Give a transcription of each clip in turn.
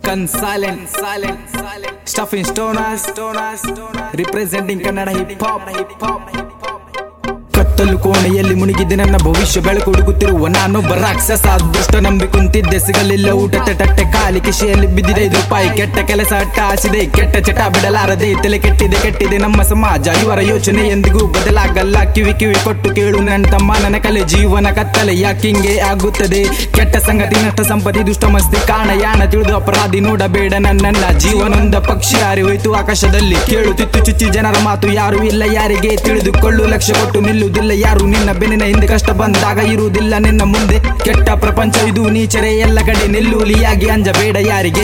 ಕನ್ ಸಾಲೆಂಟ್ ಸಾಲೆಂಟ್ stuffing stones stones representing Kannada hip hop hip hop ಕತ್ತಲು ಕೋಣೆಯಲ್ಲಿ ಮುಳುಗಿದ್ದೆ ನನ್ನ ಭವಿಷ್ಯ ಬೆಳಕು ಹುಡುಕುತ್ತಿರುವ ನಾನೊಬ್ಬ ರಾಕ್ಷಸ ಅದೃಷ್ಟ ನಂಬಿ ಕುಂತಿದ್ದೆ ಸಿಗಲಿಲ್ಲ ಊಟ ಟಟ್ಟೆ ಖಾಲಿ ಕಿಶೆಯಲ್ಲಿ ಬಿದ್ದಿದೆ ಐದು ರೂಪಾಯಿ ಕೆಟ್ಟ ಕೆಲಸ ಅಟ್ಟ ಆಸಿದೆ ಕೆಟ್ಟ ಚಟ ಬಿಡಲಾರದೆ ತಲೆ ಕೆಟ್ಟಿದೆ ಕೆಟ್ಟಿದೆ ನಮ್ಮ ಸಮಾಜ ಇವರ ಯೋಚನೆ ಎಂದಿಗೂ ಬದಲಾಗಲ್ಲ ಕಿವಿ ಕಿವಿ ಕೊಟ್ಟು ಕೇಳು ನನ್ನ ತಮ್ಮ ನನ್ನ ಕಲೆ ಜೀವನ ಕತ್ತಲೆ ಯಾಕಿಂಗೆ ಆಗುತ್ತದೆ ಕೆಟ್ಟ ಸಂಗತಿ ನಷ್ಟ ಸಂಪತ್ತಿ ದುಷ್ಟ ಮಸ್ತಿ ಕಾಣ ಯಾಣ ತಿಳಿದು ಅಪರಾಧಿ ನೋಡಬೇಡ ನನ್ನನ್ನ ಜೀವನೊಂದ ಪಕ್ಷಿ ಹಾರಿ ಹೋಯ್ತು ಆಕಾಶದಲ್ಲಿ ಕೇಳುತ್ತಿತ್ತು ಚುಚ್ಚಿ ಜನರ ಮಾತು ಯಾರು ಇಲ್ಲ ಯಾರಿಗೆ ತಿಳಿದುಕೊಳ್ಳು ಲಕ್ಷ್ಯ ಕೊಟ್ಟು ನಿಲ್ಲುವುದಿಲ್ಲ ಯಾರು ನಿನ್ನ ಬೆನ್ನಿನ ಹಿಂದೆ ಕಷ್ಟ ಬಂದಾಗ ಇರುವುದಿಲ್ಲ ನಿನ್ನ ಮುಂದೆ ಕೆಟ್ಟ ಪ್ರಪಂಚ ಇದು ನೀಚರೆ ಎಲ್ಲ ಕಡೆ ನಿಲ್ಲುಲಿಯಾಗಿ ಅಂಜಬೇಡ ಯಾರಿಗೆ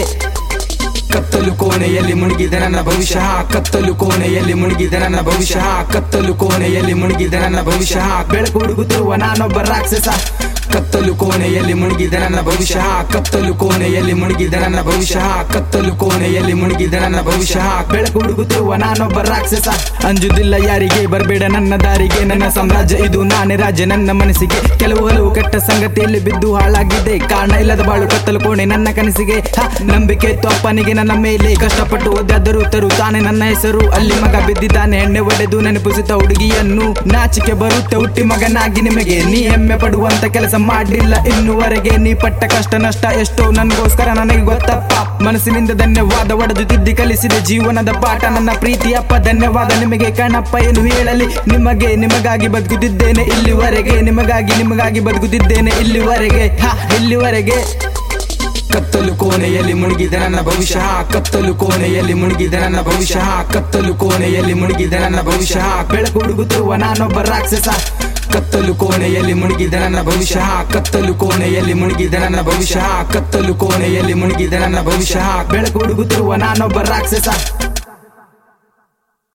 ಕತ್ತಲು ಕೋಣೆಯಲ್ಲಿ ಮುಳುಗಿದೆ ನನ್ನ ಭವಿಷ್ಯ ಕತ್ತಲು ಕೋಣೆಯಲ್ಲಿ ಮುಳುಗಿದೆ ನನ್ನ ಭವಿಷ್ಯ ಕತ್ತಲು ಕೋಣೆಯಲ್ಲಿ ಮುಳುಗಿದೆ ನನ್ನ ಭವಿಷ್ಯ ಬೆಳಕು ಹುಡುಗುತ್ತಿರುವ ನಾನೊಬ್ಬ ರಾಕ್ಷಸ ಕತ್ತಲು ಕೋಣೆಯಲ್ಲಿ ಮುಳುಗಿದೆ ನನ್ನ ಭವಿಷ್ಯ ಕತ್ತಲು ಕೋಣೆಯಲ್ಲಿ ಮುಳುಗಿದೆ ನನ್ನ ಭವಿಷ್ಯ ಕತ್ತಲು ಕೋಣೆಯಲ್ಲಿ ಮುಳುಗಿದೆ ನನ್ನ ಭವಿಷ್ಯ ಬೆಳಕು ಹುಡುಗುತ್ತಿರುವ ನಾನೊಬ್ಬ ರಾಕ್ಷಸ ಅಂಜುದಿಲ್ಲ ಯಾರಿಗೆ ಬರಬೇಡ ನನ್ನ ದಾರಿಗೆ ನನ್ನ ಸಾಮ್ರಾಜ್ಯ ಇದು ನಾನೇ ರಾಜ್ಯ ನನ್ನ ಮನಸ್ಸಿಗೆ ಕೆಲವು ಹಲವು ಕೆಟ್ಟ ಸಂಗತಿಯಲ್ಲಿ ಬಿದ್ದು ಹಾಳಾಗಿದೆ ಕಾರಣ ಇಲ್ಲದ ಬಾಳು ಕತ್ತಲು ಕೋಣೆ ನನ್ನ ಕನಸಿಗೆ ಹ, ನಂಬಿಕೆ ಇತ್ತು ಅಪ್ಪನಿಗೆ ನನ್ನ ಮೇಲೆ ಕಷ್ಟಪಟ್ಟು ಓದಾದರೂ ತರು ತಾನೆ ನನ್ನ ಹೆಸರು ಅಲ್ಲಿ ಮಗ ಬಿದ್ದಿದ್ದಾನೆ ಎಣ್ಣೆ ಒಡೆದು ನೆನಪಿಸುತ್ತ ಹುಡುಗಿಯನ್ನು ನಾಚಿಕೆ ಬರುತ್ತೆ ಹುಟ್ಟಿ ಮಗನಾಗಿ ನಿಮಗೆ ನೀ ಹೆಮ್ಮೆ ಪಡುವಂತ ಕೆಲಸ ಮಾಡಲಿಲ್ಲ ಇನ್ನುವರೆಗೆ ನೀ ಪಟ್ಟ ಕಷ್ಟ ನಷ್ಟ ಎಷ್ಟೋ ನನಗೋಸ್ಕರ ನನಗೆ ಗೊತ್ತಪ್ಪ ಮನಸ್ಸಿನಿಂದ ಧನ್ಯವಾದ ಒಡೆದು ತಿದ್ದಿ ಕಲಿಸಿದೆ ಜೀವನದ ಪಾಠ ನನ್ನ ಪ್ರೀತಿ ಅಪ್ಪ ಧನ್ಯವಾದ ನಿಮಗೆ ಕಣಪ್ಪ ಏನು ಹೇಳಲಿ ನಿಮಗೆ ನಿಮಗಾಗಿ ಬದುಕುತ್ತಿದ್ದೇನೆ ಇಲ್ಲಿವರೆಗೆ ನಿಮಗಾಗಿ ನಿಮಗಾಗಿ ಬದುಕುತ್ತಿದ್ದೇನೆ ಇಲ್ಲಿವರೆಗೆ ಹ ಇಲ್ಲಿವರೆಗೆ ಕತ್ತಲು ಕೋಣೆಯಲ್ಲಿ ಮುಳುಗಿದೆ ನನ್ನ ಭವಿಷ್ಯ ಕತ್ತಲು ಕೋಣೆಯಲ್ಲಿ ಮುಳುಗಿದೆ ನನ್ನ ಭವಿಷ್ಯ ಕತ್ತಲು ಕೋಣೆಯಲ್ಲಿ ಮುಳುಗಿದೆ ನನ್ನ ಭವಿಷ್ಯ ಬೆಳಕು ಹುಡುಗುತ್ತಿರುವ ನಾನೊಬ್ಬ ರಾಕ್ಷಸ ಕತ್ತಲು ಕೋಣೆಯಲ್ಲಿ ಮುಳುಗಿದೆ ನನ್ನ ಭವಿಷ್ಯ ಕತ್ತಲು ಕೋಣೆಯಲ್ಲಿ ಮುಳುಗಿದೆ ನನ್ನ ಭವಿಷ್ಯ ಕತ್ತಲು ಕೋಣೆಯಲ್ಲಿ ಮುಳುಗಿದೆ ನನ್ನ ಭವಿಷ್ಯ ಬೆಳಕು ಹುಡುಗುತ್ತಿರುವ ನಾನೊಬ್ಬ ರಾಕ್ಷಸ